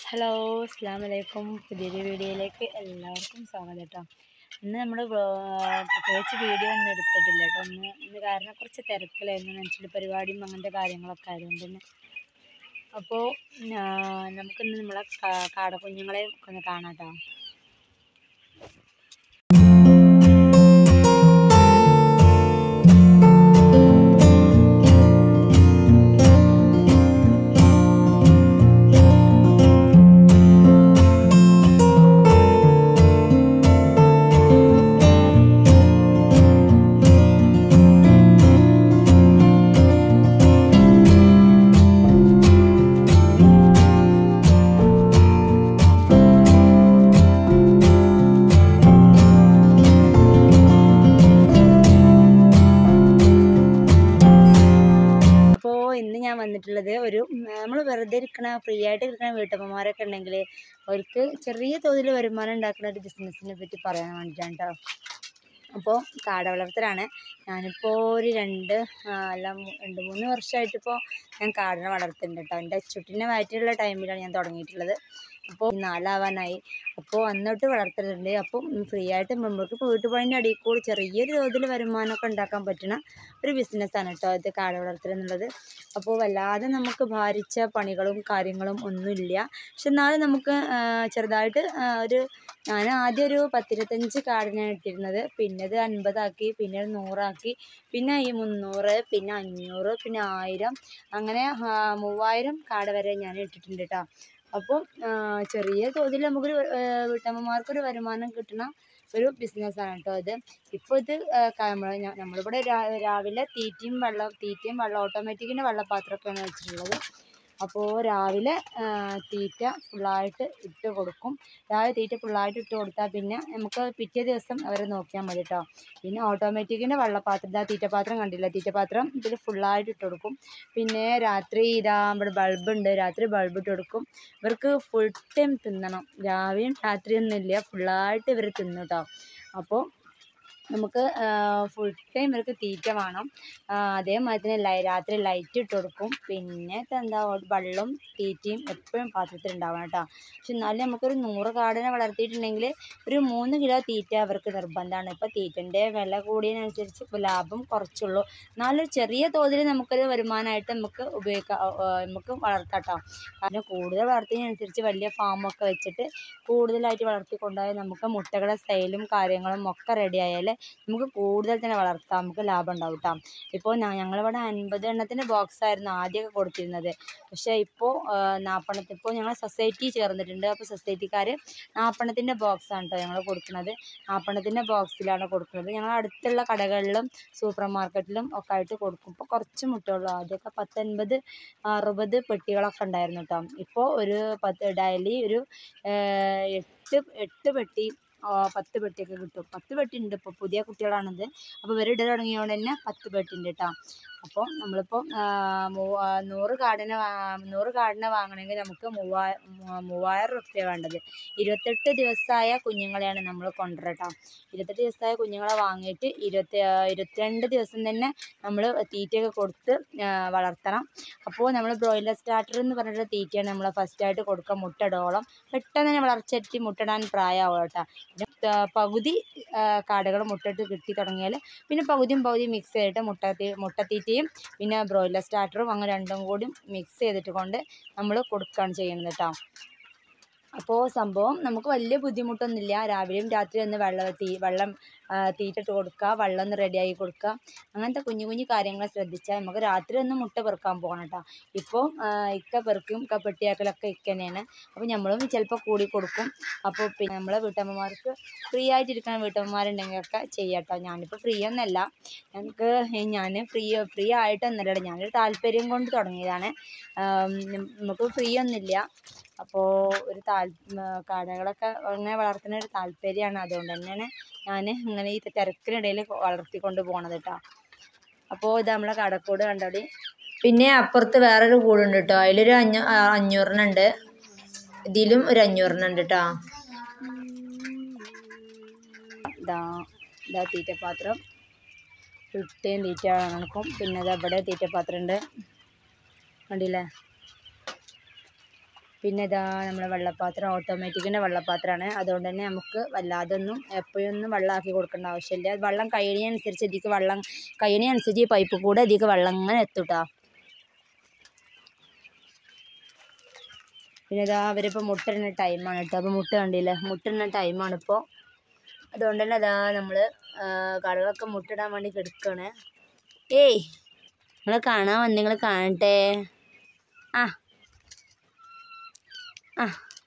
hello അസ്സാം വലൈക്കും പുതിയൊരു വീഡിയോയിലേക്ക് എല്ലാവർക്കും സ്വാഗതം കേട്ടോ ഇന്ന് നമ്മൾ പ്രത്യേകിച്ച് വീഡിയോ ഒന്നും എടുത്തിട്ടില്ല കേട്ടോ ഒന്ന് ഇന്ന് കാരണം കുറച്ച് തിരക്കിലായിരുന്നു നെച്ചിൽ പരിപാടിയും അങ്ങനത്തെ കാര്യങ്ങളൊക്കെ ആയതുകൊണ്ട് തന്നെ അപ്പോൾ നമുക്കിന്ന് നമ്മളെ കാ- കാടക്കുഞ്ഞുങ്ങളെ ഒക്കെ ഒന്ന് കാണാം കേട്ടോ അപ്പോൾ ഇന്ന് ഞാൻ വന്നിട്ടുള്ളത് ഒരു നമ്മൾ വെറുതെ ഇരിക്കണ ഫ്രീ ആയിട്ട് ഇരിക്കണ വീട്ടമ്മമാരൊക്കെ ഉണ്ടെങ്കിൽ അവർക്ക് ചെറിയ തോതിൽ വരുമാനം ഉണ്ടാക്കുന്ന ഒരു ബിസിനസ്സിനെ പറ്റി പറയാൻ വേണ്ടിയിട്ടാണ് കേട്ടോ അപ്പോൾ കാട വളർത്തലാണ് ഞാനിപ്പോൾ ഒരു രണ്ട് ആ, അല്ല മൂ- രണ്ട് മൂന്ന് വർഷമായിട്ടിപ്പോൾ ഞാൻ കാടിനെ വളർത്തുന്നുണ്ട് കേട്ടോ എൻ്റെ ചുട്ടിനെ വയറ്റിലുള്ള ടൈമിലാണ് ഞാൻ തുടങ്ങിയിട്ടുള്ളത് അപ്പോൾ നാലാവാനായി അപ്പോൾ അന്നോട്ട് വളർത്തലുണ്ട് അപ്പോൾ ഫ്രീ ആയിട്ട് നമുക്ക് ഇപ്പോൾ വീട്ടുപണിൻ്റെ അടിയിൽ കൂടി ചെറിയൊരു തോതിൽ വരുമാനമൊക്കെ ഉണ്ടാക്കാൻ പറ്റുന്ന ഒരു ബിസിനസ്സാണ് കേട്ടോ ഇത് കാട വളർത്തൽ എന്നുള്ളത് അപ്പോൾ വല്ലാതെ നമുക്ക് ഭാരിച്ച പണികളും കാര്യങ്ങളും ഒന്നുമില്ല പക്ഷെ എന്നാലും നമുക്ക് ആ, ചെറുതായിട്ട് ആ, ഒരു ഞാൻ ആദ്യം ഒരു പത്തിരുപത്തഞ്ച് കാടിനാണ് ഇട്ടിരുന്നത് പിന്നെ അത് അൻപതാക്കി പിന്നെ അത് നൂറാക്കി പിന്നെ ഈ മുന്നൂറ് പിന്നെ അഞ്ഞൂറ് പിന്നെ ആയിരം അങ്ങനെ ആ, മൂവായിരം കാട വരെ ഞാൻ ഇട്ടിട്ടുണ്ട് കേട്ടോ അപ്പോൾ ചെറിയ തോതിൽ നമുക്കൊരു ആ, വീട്ടമ്മമാർക്കൊരു വരുമാനം കിട്ടുന്ന ഒരു ബിസിനസ്സാണ് കേട്ടോ ഇത് ഇപ്പോൾ ഇത് ആ, ക- നമ്മള് ഞ- നമ്മളിവിടെ രാ- രാവിലെ തീറ്റയും വെള്ളം തീറ്റയും വെള്ളം ഓട്ടോമാറ്റിക്കിൻ്റെ വെള്ളപ്പാത്രമൊക്കെയാണ് വെച്ചിട്ടുള്ളത് അപ്പോൾ രാവിലെ ആ, തീറ്റ ഫുള്ളായിട്ട് ഇട്ട് കൊടുക്കും രാവിലെ തീറ്റ ഫുള്ളായിട്ട് ഇട്ട് കൊടുത്താൽ പിന്നെ നമുക്ക് പിറ്റേ ദിവസം അവരെ നോക്കിയാൽ മതി കേട്ടോ പിന്നെ ഓട്ടോമാറ്റിക്കിൻ്റെ വെള്ളപ്പാത്രം ഇതാ തീറ്റപാത്രം കണ്ടില്ല തീറ്റപാത്രം ഇതിൽ ഫുള്ളായിട്ട് ഇട്ട് കൊടുക്കും പിന്നെ രാത്രി ഇതാ ഇവിടെ ബൾബ് ഉണ്ട് രാത്രി ബൾബ് ഇട്ട് കൊടുക്കും ഇവർക്ക് ഫുൾ ടൈം തിന്നണം രാവിലെയും രാത്രിയൊന്നുമില്ല ഫുള്ളായിട്ട് ഇവർ തിന്നും കേട്ടോ അപ്പോൾ നമുക്ക് ഫുൾ ടൈം ഇവർക്ക് തീറ്റ വേണം ആ, അതേമാതിരി തന്നെ ലൈ രാത്രി ലൈറ്റ് ഇട്ട് കൊടുക്കും പിന്നെ എന്താ വെള്ളവും തീറ്റയും എപ്പോഴും പാത്രത്തിൽ ഉണ്ടാവണം കേട്ടോ പക്ഷെ എന്നാലും നമുക്കൊരു നൂറ് കാടിനെ വളർത്തിയിട്ടുണ്ടെങ്കിൽ ഒരു മൂന്ന് കിലോ തീറ്റ അവർക്ക് നിർബന്ധമാണ് ഇപ്പോൾ തീറ്റൻ്റെ വില കൂടിയതിനനുസരിച്ച് ഇപ്പോൾ ലാഭം കുറച്ചുള്ളൂ എന്നാലും ഒരു ചെറിയ തോതിൽ നമുക്കൊരു വരുമാനമായിട്ട് നമുക്ക് ഉപയോഗിക്കാം ആ, ആ, നമുക്ക് വളർത്താം കേട്ടോ കാരണം കൂടുതൽ വളർത്തിയതിനനുസരിച്ച് വലിയ ഫാമൊക്കെ വെച്ചിട്ട് കൂടുതലായിട്ട് വളർത്തിക്കൊണ്ടുപോയാൽ നമുക്ക് മുട്ടകളുടെ സ്റ്റൈലും കാര്യങ്ങളും ഒക്കെ റെഡി ആയാൽ നമുക്ക് കൂടുതൽ തന്നെ വളർത്താം നമുക്ക് ലാഭം ഉണ്ടാവും കേട്ടോ ഇപ്പോൾ ഞങ്ങളിവിടെ അൻപത് എണ്ണത്തിൻ്റെ ബോക്സ് ആയിരുന്നു ആദ്യമൊക്കെ കൊടുത്തിരുന്നത് പക്ഷേ ഇപ്പോൾ നാൽപ്പണത്തിന് ഇപ്പോൾ ഞങ്ങൾ സൊസൈറ്റി ചേർന്നിട്ടുണ്ട് അപ്പോൾ സൊസൈറ്റിക്കാർ നാൽപ്പണത്തിൻ്റെ ബോക്സാണ് കേട്ടോ ഞങ്ങൾ കൊടുക്കുന്നത് നാൽപ്പണത്തിൻ്റെ ബോക്സിലാണ് കൊടുക്കുന്നത് ഞങ്ങൾ അടുത്തുള്ള കടകളിലും സൂപ്പർ മാർക്കറ്റിലും ഒക്കെ ആയിട്ട് കൊടുക്കും ഇപ്പോൾ കുറച്ച് മുട്ടയുള്ളൂ ആദ്യമൊക്കെ പത്തൊൻപത് അറുപത് പെട്ടികളൊക്കെ ഉണ്ടായിരുന്നു കേട്ടോ ഇപ്പോൾ ഒരു പത്ത് ഡെയിലി ഒരു ഏഹ്, എട്ട് എട്ട് പെട്ടി ആ, പത്ത് പെട്ടിയൊക്കെ കിട്ടും പത്ത് പെട്ടി ഉണ്ട് ഇപ്പോൾ പുതിയ കുട്ടികളാണിത് അപ്പോൾ ഇവരിട തുടങ്ങിയതുകൊണ്ട് തന്നെ പത്ത് പെട്ടി ഉണ്ട് കേട്ടോ അപ്പോൾ നമ്മളിപ്പോൾ നൂറ് കാർഡിനെ വാ- നൂറ് കാർഡിനെ വാങ്ങണമെങ്കിൽ നമുക്ക് മൂവായ മൂ- മൂവായിരം റുപ്യ വേണ്ടത് ഇരുപത്തെട്ട് ദിവസമായ കുഞ്ഞുങ്ങളെയാണ് നമ്മൾ കൊണ്ടുവരട്ടോ ഇരുപത്തെട്ട് ദിവസമായ കുഞ്ഞുങ്ങളെ വാങ്ങിയിട്ട് ഇരുപത്തി ഇരുപത്തിരണ്ട് ദിവസം തന്നെ നമ്മൾ തീറ്റയൊക്കെ കൊടുത്ത് ആ, വളർത്തണം അപ്പോൾ നമ്മൾ ബ്രോയിലർ സ്റ്റാർട്ടർ എന്ന് പറഞ്ഞിട്ടുള്ള തീറ്റയാണ് നമ്മൾ ഫസ്റ്റായിട്ട് കൊടുക്കുക മുട്ടടോളം പെട്ടെന്ന് തന്നെ വളർച്ചെത്തി മുട്ടടാൻ പ്രായമാവും കേട്ടോ പിന്നെ ത- പകുതി കാടകൾ മുട്ടയിട്ട് കിട്ടി തുടങ്ങിയാൽ പിന്നെ പകുതിയും പകുതിയും മിക്സ് ചെയ്തിട്ട് മുട്ട തീ- മുട്ടത്തീറ്റയും പിന്നെ ബ്രോയിലർ സ്റ്റാർട്ടറും അങ്ങനെ രണ്ടും കൂടി മിക്സ് ചെയ്തിട്ട് കൊണ്ട് നമ്മൾ കൊടുക്കുകയാണ് ചെയ്യുന്നത് കേട്ടോ അപ്പോൾ സംഭവം നമുക്ക് വലിയ ബുദ്ധിമുട്ടൊന്നുമില്ല രാവിലെയും രാത്രിയും ഒന്ന് വെള്ളം തീ വെള്ളം ആ, തീറ്റ ഇട്ട് കൊടുക്കുക വെള്ളം ഒന്ന് റെഡിയാക്കി കൊടുക്കുക അങ്ങനത്തെ കുഞ്ഞു കുഞ്ഞു കാര്യങ്ങൾ ശ്രദ്ധിച്ചാൽ നമുക്ക് രാത്രി ഒന്ന് മുട്ട പെറുക്കാൻ പോകണം കേട്ടോ ഇപ്പോൾ ഇക്ക പെറുക്കും ഇക്ക പെട്ടിയാക്കലൊക്കെ ഇക്ക തന്നെയാണ് അപ്പോൾ നമ്മളും ചിലപ്പോൾ കൂടി കൊടുക്കും അപ്പോൾ പിന്നെ നമ്മളെ വീട്ടമ്മമാർക്ക് ഫ്രീ ആയിട്ടിരിക്കുന്ന വീട്ടമ്മമാരുണ്ടെങ്കിലൊക്കെ ചെയ്യാം കേട്ടോ ഞാനിപ്പോൾ ഫ്രീ ഒന്നല്ല ഞങ്ങൾക്ക് ഞാൻ ഫ്രീ ഫ്രീ ആയിട്ടൊന്നുമല്ല ഞാനൊരു താല്പര്യം കൊണ്ട് തുടങ്ങിയതാണ് ആം, നം- നമുക്ക് ഫ്രീ ഒന്നുമില്ല അപ്പോൾ ഒരു താൽ കാടകളൊക്കെ അങ്ങനെ വളർത്തുന്ന ഒരു താല്പര്യമാണ് അതുകൊണ്ട് തന്നെയാണ് ഞാൻ ഇങ്ങനെ ഈ തിരക്കിനിടയിൽ വളർത്തിക്കൊണ്ട് പോണത് കേട്ടോ അപ്പോൾ ഇത് നമ്മളെ കടക്കൂട് കണ്ടോടി പിന്നെ അപ്പുറത്ത് വേറൊരു കൂടുണ്ട് കേട്ടോ അതിലൊരു അഞ്ഞൂ ആ, അഞ്ഞൂറിനുണ്ട് ഇതിലും ഒരു അഞ്ഞൂറിനുണ്ട് കേട്ടോ ഇതാ ഇതാ തീറ്റപ്പാത്രം ചുട്ടയും തീറ്റ കണക്കും പിന്നെ അത് അവിടെ തീറ്റപ്പാത്രം ഉണ്ട് കണ്ടില്ലേ പിന്നെ ഇതാ നമ്മളെ വെള്ളപ്പാത്രം ഓട്ടോമാറ്റിക്കിൻ്റെ വെള്ളപ്പാത്രമാണ് അതുകൊണ്ട് തന്നെ നമുക്ക് വല്ലാതൊന്നും എപ്പോഴൊന്നും വെള്ളമാക്കി കൊടുക്കേണ്ട ആവശ്യമില്ല വെള്ളം കഴിയുന്നതനുസരിച്ച് ഇതിലേക്ക് വെള്ളം കഴിയുന്നതനുസരിച്ച് ഈ പൈപ്പ് കൂടെ ഇതിലേക്ക് വെള്ളം ഇങ്ങനെ എത്തൂട്ടാ പിന്നെ ഇതാ അവരിപ്പോൾ മുട്ടിടുന്ന ടൈമാണ് കേട്ടോ അപ്പോൾ മുട്ട കണ്ടില്ലേ മുട്ടിടുന്ന ടൈമാണ് ഇപ്പോൾ അതുകൊണ്ട് തന്നെ അതാ നമ്മൾ കടകളൊക്കെ മുട്ടിടാൻ വേണ്ടി കിടക്കുകയാണ് ഏയ് നിങ്ങൾ കാണാൻ വന്ന് നിങ്ങൾ കാണട്ടെ ആ ആ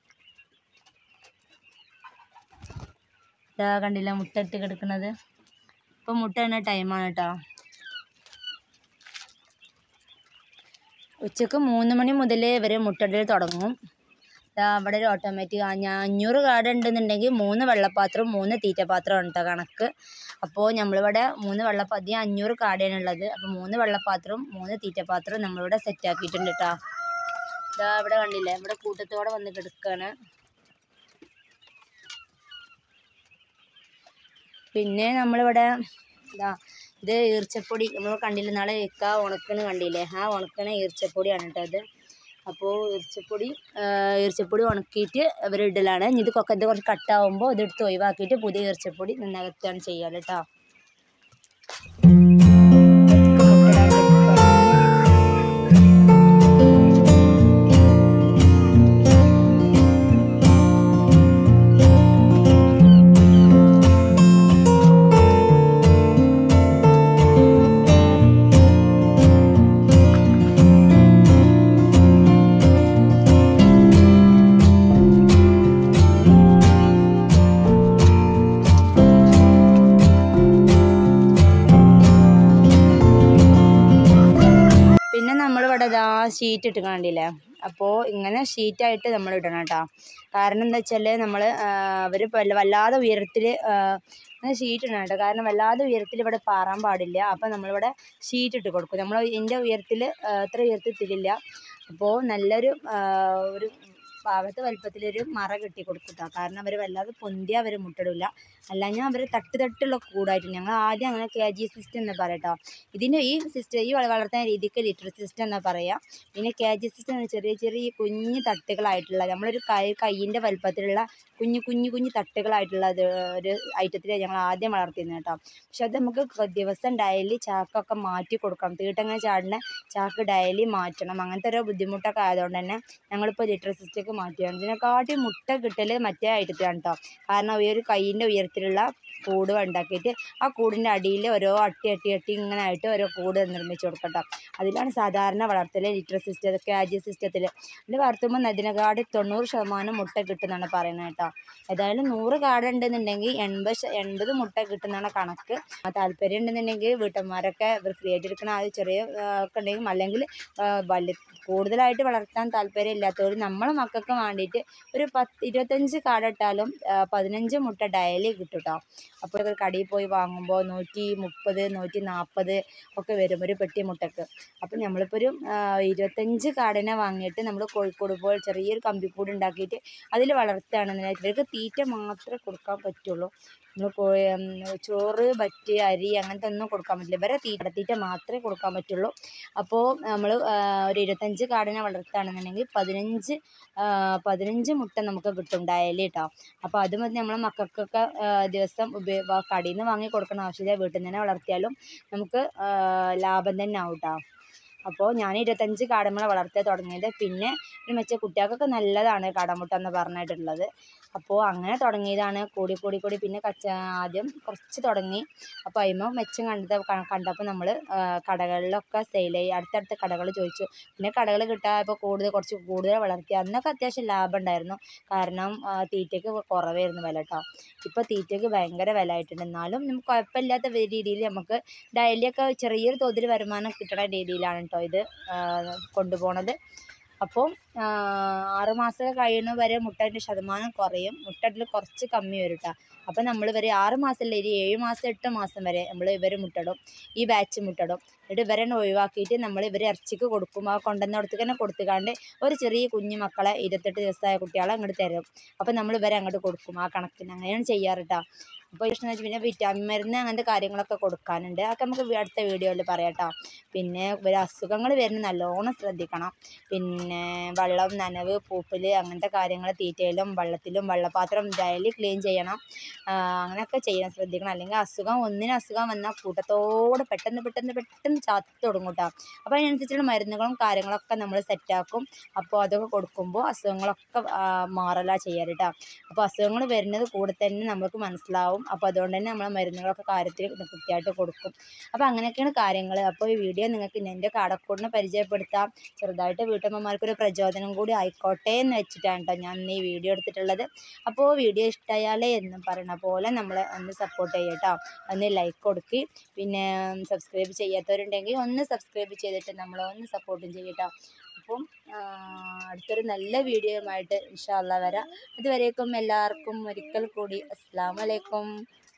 ഇതാ കണ്ടില്ല മുട്ട ഇട്ട് കിടക്കുന്നത് ഇപ്പം മുട്ട ഇടുന്ന ടൈമാണ് കേട്ടോ ഉച്ചക്ക് മൂന്ന് മണി മുതൽ ഇവർ മുട്ടയിടൽ തുടങ്ങും ദാ അവിടെ ഒരു ഓട്ടോമാറ്റിക് അഞ്ഞൂറ് കാർഡ് ഉണ്ടെന്നുണ്ടെങ്കിൽ മൂന്ന് വെള്ളപ്പാത്രവും മൂന്ന് തീറ്റപ്പാത്രവും ഉണ്ട് കണക്ക് അപ്പോൾ നമ്മളിവിടെ മൂന്ന് വെള്ളപ്പാത്രം അഞ്ഞൂറ് കാർഡാണ് ഉള്ളത് അപ്പോൾ മൂന്ന് വെള്ളപ്പാത്രവും മൂന്ന് തീറ്റപ്പാത്രവും നമ്മളിവിടെ സെറ്റ് ആക്കിയിട്ടുണ്ട് കേട്ടോ ഇതാ ഇവിടെ കണ്ടില്ലേ ഇവിടെ കൂട്ടത്തോടെ വന്ന് കിടക്കുകയാണ് പിന്നെ നമ്മളിവിടെ ഇതാ ഇത് ഈർച്ചപ്പൊടി നമ്മൾ കണ്ടില്ല നാളെ ഇക്ക ഉണക്കണ് കണ്ടില്ലേ ആ ഉണക്കണ ഈർച്ചപ്പൊടിയാണ് കേട്ടോ ഇത് അപ്പോൾ ഈർച്ചപ്പൊടി ആ, ഈർച്ചപ്പൊടി ഉണക്കിയിട്ട് ഇവർ ഇടലാണ് ഇനി ഇത് കൊക്കത്ത് കുറച്ച് കട്ടാവുമ്പോൾ ഇതെടുത്ത് ഒഴിവാക്കിയിട്ട് പുതിയ ഈർച്ചപ്പൊടി നന്നാകത്താണ് ചെയ്യാറ് കേട്ടോ പിന്നെ നമ്മളിവിടെ ഇതാ ഷീറ്റ് ഇട്ട് കണ്ടില്ലേ അപ്പോൾ ഇങ്ങനെ ഷീറ്റായിട്ട് നമ്മൾ ഇടണം കേട്ടോ കാരണം എന്താ വെച്ചാൽ നമ്മൾ അവർ വല്ലാതെ ഉയരത്തിൽ അങ്ങനെ ഷീറ്റ് ഇടണം കേട്ടോ കാരണം വല്ലാതെ ഉയരത്തിൽ ഇവിടെ പാറാൻ പാടില്ല അപ്പോൾ നമ്മളിവിടെ ഷീറ്റ് ഇട്ട് കൊടുക്കും നമ്മൾ ഇതിൻ്റെ ഉയരത്തിൽ അത്ര ഉയരത്തിൽ ഇട്ടില്ല അപ്പോൾ നല്ലൊരു ആ, ഒരു പാകത്ത് വലുപ്പത്തിലൊരു മറ കെട്ടി കൊടുക്കും കേട്ടോ കാരണം അവർ വല്ലാതെ പൊന്തി അവർ മുട്ടിടില്ല അല്ലാഞ്ഞാൽ അവർ തട്ട് തട്ടുള്ള കൂടായിട്ട് ഞങ്ങൾ ആദ്യം അങ്ങനെ കെ ജി സിസ്റ്റം എന്ന് പറയട്ടോ ഇതിന് ഈ സിസ്റ്റം ഈ വള- വളർത്തുന്ന രീതിക്ക് ലിറ്റർ സിസ്റ്റം എന്നാ പറയുക പിന്നെ കെ ജി സിസ്റ്റം എന്ന് ചെറിയ ചെറിയ കുഞ്ഞു തട്ടുകളായിട്ടുള്ള നമ്മളൊരു കൈ കയ്യിൻ്റെ വലുപ്പത്തിലുള്ള കുഞ്ഞു കുഞ്ഞു കുഞ്ഞു തട്ടുകളായിട്ടുള്ള ഇത് ഒരു ഐറ്റത്തിൽ ഞങ്ങൾ ആദ്യം വളർത്തിയിരുന്നത് കേട്ടോ പക്ഷെ അത് നമുക്ക് ക- ദിവസം ഡെയിലി ചാക്കൊക്കെ മാറ്റി കൊടുക്കണം തീട്ടങ്ങനെ ചാടുന്ന ചാക്ക് ഡെയിലി മാറ്റണം അങ്ങനത്തെ ഒരു ബുദ്ധിമുട്ടൊക്കെ ആയതുകൊണ്ട് തന്നെ ഞങ്ങളിപ്പോൾ ലിറ്റർ സിസ്റ്റക്ക് മാറ്റിയാണ് ഇതിനെക്കാട്ടി മുട്ട കിട്ടൽ മറ്റേ ഐറ്റത്തിലാണ് കേട്ടോ കാരണം ഈ ഒരു കയ്യിൻ്റെ ഉയരത്തിലുള്ള കൂട് ഉണ്ടാക്കിയിട്ട് ആ കൂടിൻ്റെ അടിയിൽ ഓരോ അട്ടി അട്ടി അട്ടി ഇങ്ങനെ ആയിട്ട് ഓരോ കൂട് നിർമ്മിച്ച് കൊടുക്കട്ടോ അതിലാണ് സാധാരണ വളർത്തൽ ലിറ്റർ സിസ്റ്റം കെ ജി സിസ്റ്റത്തിൽ അതിൽ വളർത്തുമ്പോൾ അതിനെക്കാട്ടി തൊണ്ണൂറ് ശതമാനം മുട്ട കിട്ടുമെന്നാണ് പറയുന്നത് കേട്ടോ ഏതായാലും നൂറ് കാട ഉണ്ടെന്നുണ്ടെങ്കിൽ എൺപത് ശ- എൺപത് മുട്ട കിട്ടുന്നതാണ് കണക്ക് ആ താല്പര്യം ഉണ്ടെന്നുണ്ടെങ്കിൽ വീട്ടമ്മമാരൊക്കെ ഇവർ ഫ്രീ ആയിട്ട് എടുക്കണ ആ ഒരു ചെറിയ ആ, ഒക്കെ ഉണ്ടെങ്കിൽ അല്ലെങ്കിൽ ആ, വലിയ കൂടുതലായിട്ട് വളർത്താൻ താല്പര്യം ഇല്ലാത്തവർ നമ്മളെ മക്കൾക്ക് വേണ്ടിയിട്ട് ഒരു പത്ത് ഇരുപത്തഞ്ച് കാട ഇട്ടാലും ആ, പതിനഞ്ച് മുട്ട ഡയലി കിട്ടും കേട്ടോ അപ്പോൾ കടയിൽ പോയി വാങ്ങുമ്പോൾ നൂറ്റി മുപ്പത് നൂറ്റി നാൽപ്പത് ഒക്കെ വരും ഒരു പെട്ടി മുട്ടക്ക് അപ്പോൾ നമ്മളിപ്പോൾ ഒരു ആ, ഇരുപത്തഞ്ച് കാടനെ വാങ്ങിയിട്ട് നമ്മൾ കോഴിക്കോട് പോയി ചെറിയൊരു കമ്പിക്കൂട് ഉണ്ടാക്കിയിട്ട് അതിൽ വളർത്തുകയാണെന്നുണ്ടെങ്കിൽ ഇവർക്ക് തീറ്റ മാത്രമേ കൊടുക്കാൻ പറ്റുള്ളൂ നമ്മൾ കോഴി ഉം, ചോറ് പറ്റ് അരി അങ്ങനത്തെ ഒന്നും കൊടുക്കാൻ പറ്റില്ല ഇവരെ തീറ്റ തീറ്റ മാത്രമേ കൊടുക്കാൻ പറ്റുള്ളൂ അപ്പോൾ നമ്മൾ ഒരു ഇരുപത്തഞ്ച് കാടിനെ വളർത്തുകയാണെന്നുണ്ടെങ്കിൽ പതിനഞ്ച് ആ, പതിനഞ്ച് മുട്ട നമുക്ക് കിട്ടും ഡയലി കേട്ടോ അപ്പോൾ അത് മതി നമ്മളെ മക്കൾക്കൊക്കെ ആ, ദിവസം ഉപയോഗ കടയിൽ നിന്ന് വാങ്ങി കൊടുക്കണ ആവശ്യമില്ല വീട്ടിൽ നിന്ന് തന്നെ വളർത്തിയാലും നമുക്ക് ആ, ലാഭം തന്നെ ആവും കേട്ടോ അപ്പോൾ ഞാൻ ഇരുപത്തഞ്ച് കാടമുള വളർത്തി തുടങ്ങിയത് പിന്നെ ഒരു മെച്ച കുട്ടികൾക്കൊക്കെ നല്ലതാണ് കാടമുട്ട എന്ന് പറഞ്ഞിട്ടുള്ളത് അപ്പോൾ അങ്ങനെ തുടങ്ങിയതാണ് കൂടി കൂടി കൂടി പിന്നെ കച്ച ആദ്യം കുറച്ച് തുടങ്ങി അപ്പോൾ അതിമ മെച്ചം കണ്ടത് കണ്ടപ്പോൾ നമ്മൾ കടകളിലൊക്കെ സെയിൽ ചെയ്യും അടുത്തടുത്ത കടകൾ ചോദിച്ചു പിന്നെ കടകൾ കിട്ടായപ്പോൾ കൂടുതൽ കുറച്ച് കൂടുതൽ വളർത്തി അന്നൊക്കെ അത്യാവശ്യം ലാഭം ഉണ്ടായിരുന്നു കാരണം ആ, തീറ്റയ്ക്ക് കുറവായിരുന്നു വില കേട്ടോ ഇപ്പോൾ തീറ്റയ്ക്ക് ഭയങ്കര വില ആയിട്ടുണ്ട് എന്നാലും നമുക്ക് കുഴപ്പമില്ലാത്ത രീതിയിൽ നമുക്ക് ഡെയിലിയൊക്കെ ചെറിയൊരു തോതിൽ വരുമാനം കിട്ടുന്ന രീതിയിലാണ് കേട്ടോ ഇത് ആ, കൊണ്ടുപോണത് അപ്പോൾ ആറ് മാസം കഴിയുന്ന വരെ മുട്ടയുടെ ശതമാനം കുറയും മുട്ടയിൽ കുറച്ച് കമ്മി വരും കേട്ടോ അപ്പോൾ നമ്മൾ ഇവരെ ആറ് മാസമല്ല ഒരു ഏഴ് മാസം എട്ട് മാസം വരെ നമ്മൾ ഇവർ മുട്ടടും ഈ ബാച്ച് മുട്ടടും എന്നിട്ട് ഇവരെ ഒഴിവാക്കിയിട്ട് നമ്മൾ ഇവരെ ഇറച്ചിക്ക് കൊടുക്കും ആ കൊണ്ടുവന്നിടത്തേക്ക് തന്നെ കൊടുത്തുകാണ്ട് ഒരു ചെറിയ കുഞ്ഞു മക്കളെ ഇരുപത്തെട്ട് ദിവസമായ കുട്ടികളെ അങ്ങോട്ട് തരും അപ്പോൾ നമ്മൾ ഇവരെ അങ്ങോട്ട് കൊടുക്കും ആ കണക്കിന് അങ്ങനെയാണ് ചെയ്യാറ് കേട്ടോ അപ്പോൾ പ്രശ്നം വെച്ചാൽ പിന്നെ വിറ്റാമിൻ മരുന്ന് അങ്ങനത്തെ കാര്യങ്ങളൊക്കെ കൊടുക്കാനുണ്ട് അതൊക്കെ നമുക്ക് വി- അടുത്ത വീഡിയോയിൽ പറയാം കേട്ടോ പിന്നെ ഇവർ അസുഖങ്ങൾ വരുന്ന നല്ലോണം ശ്രദ്ധിക്കണം പിന്നെ വെള്ളം നനവ് പൂപ്പല് അങ്ങനത്തെ കാര്യങ്ങൾ തീറ്റയിലും വെള്ളത്തിലും വെള്ളപ്പാത്രം ഡെയിലി ക്ലീൻ ചെയ്യണം ആ, അങ്ങനെയൊക്കെ ചെയ്യാൻ ശ്രദ്ധിക്കണം അല്ലെങ്കിൽ അസുഖം ഒന്നിനും അസുഖം വന്നാൽ കൂട്ടത്തോടെ പെട്ടെന്ന് പെട്ടെന്ന് പെട്ടെന്ന് ചാത്തി തുടങ്ങും കേട്ടോ അപ്പോൾ അതിനനുസരിച്ചുള്ള മരുന്നുകളും കാര്യങ്ങളൊക്കെ നമ്മൾ സെറ്റാക്കും അപ്പോൾ അതൊക്കെ കൊടുക്കുമ്പോൾ അസുഖങ്ങളൊക്കെ ആ, മാറലാ ചെയ്യാറ് കേട്ടോ അപ്പോൾ അസുഖങ്ങൾ വരുന്നത് കൂടെ തന്നെ നമുക്ക് മനസ്സിലാവും അപ്പോൾ അതുകൊണ്ട് തന്നെ നമ്മൾ മരുന്നുകളൊക്കെ കാര്യത്തിൽ കൃത്യമായിട്ട് കൊടുക്കും അപ്പോൾ അങ്ങനെയൊക്കെയാണ് കാര്യങ്ങൾ അപ്പോൾ ഈ വീഡിയോ നിങ്ങൾക്ക് എൻ്റെ കടക്കൂടിനെ പരിചയപ്പെടുത്താം ചെറുതായിട്ട് വീട്ടമ്മമാർക്കൊരു പ്രചോദനം കൂടി ആയിക്കോട്ടെ എന്ന് വെച്ചിട്ടാണ് കേട്ടോ ഞാൻ ഇന്ന് ഈ വീഡിയോ എടുത്തിട്ടുള്ളത് അപ്പോൾ വീഡിയോ ഇഷ്ടമായാലേ എന്ന് പറയണ പോലെ നമ്മളെ ഒന്ന് സപ്പോർട്ട് ചെയ്യുക കേട്ടോ ഒന്ന് ലൈക്ക് കൊടുക്കുക പിന്നെ സബ്സ്ക്രൈബ് ചെയ്യാത്തവരുണ്ടെങ്കിൽ ഒന്ന് സബ്സ്ക്രൈബ് ചെയ്തിട്ട് നമ്മളെ ഒന്ന് സപ്പോർട്ടും ചെയ്യട്ടോ അപ്പം ആ, അടുത്തൊരു നല്ല വീഡിയോയുമായിട്ട് ഇൻഷാല്ല വരാം അതുവരേക്കും എല്ലാവർക്കും ഒരിക്കൽ കൂടി അസ്സാം വലൈക്കും